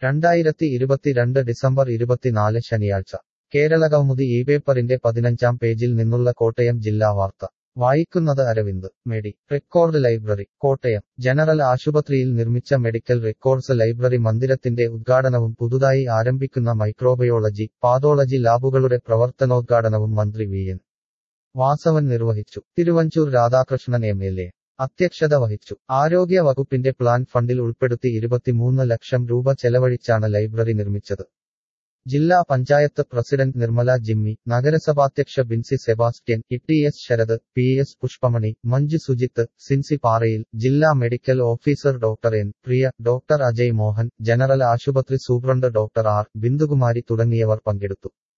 രണ്ടായിരത്തി ഇരുപത്തിരണ്ട് ഡിസംബർ ഇരുപത്തിനാല് ശനിയാഴ്ച കേരളകൗമുദി ഈ പേപ്പറിന്റെ പതിനഞ്ചാം പേജിൽ നിന്നുള്ള കോട്ടയം ജില്ലാ വാർത്ത വായിക്കുന്നത് Aravind medi record library Kottayam general ആശുപത്രിയിൽ നിർമ്മിച്ച മെഡിക്കൽ റെക്കോർഡ്സ് ലൈബ്രറി മന്ദിരത്തിന്റെ ഉദ്ഘാടനവും പുതുതായി ആരംഭിക്കുന്ന മൈക്രോബയോളജി പാതോളജി ലാബുകളുടെ പ്രവർത്തനോദ്ഘാടനവും മന്ത്രി വി എൻ വാസവൻ നിർവഹിച്ചു Thiruvanchoor Radhakrishnan M L A അധ്യക്ഷത വഹിച്ചു ആരോഗ്യ വകുപ്പിന്റെ പ്ലാൻ ഫണ്ടിൽ ഉൾപ്പെടുത്തി ഇരുപത്തിമൂന്ന് ലക്ഷം രൂപ ചെലവഴിച്ചാണ് ലൈബ്രറി നിർമ്മിച്ചത് ജില്ലാ പഞ്ചായത്ത് പ്രസിഡന്റ് നിർമ്മല ജിമ്മി നഗരസഭാധ്യക്ഷ Binsi Sebastian E S Sarath P S Pushpamani Manju Sujith Sinsi Parayil ജില്ലാ medical officer doctor N Priya doctor Ajay Mohan general ആശുപത്രി സൂപ്രണ്ട് ഡോക്ടർ ആർ ബിന്ദുകുമാരി തുടങ്ങിയവർ പങ്കെടുത്തു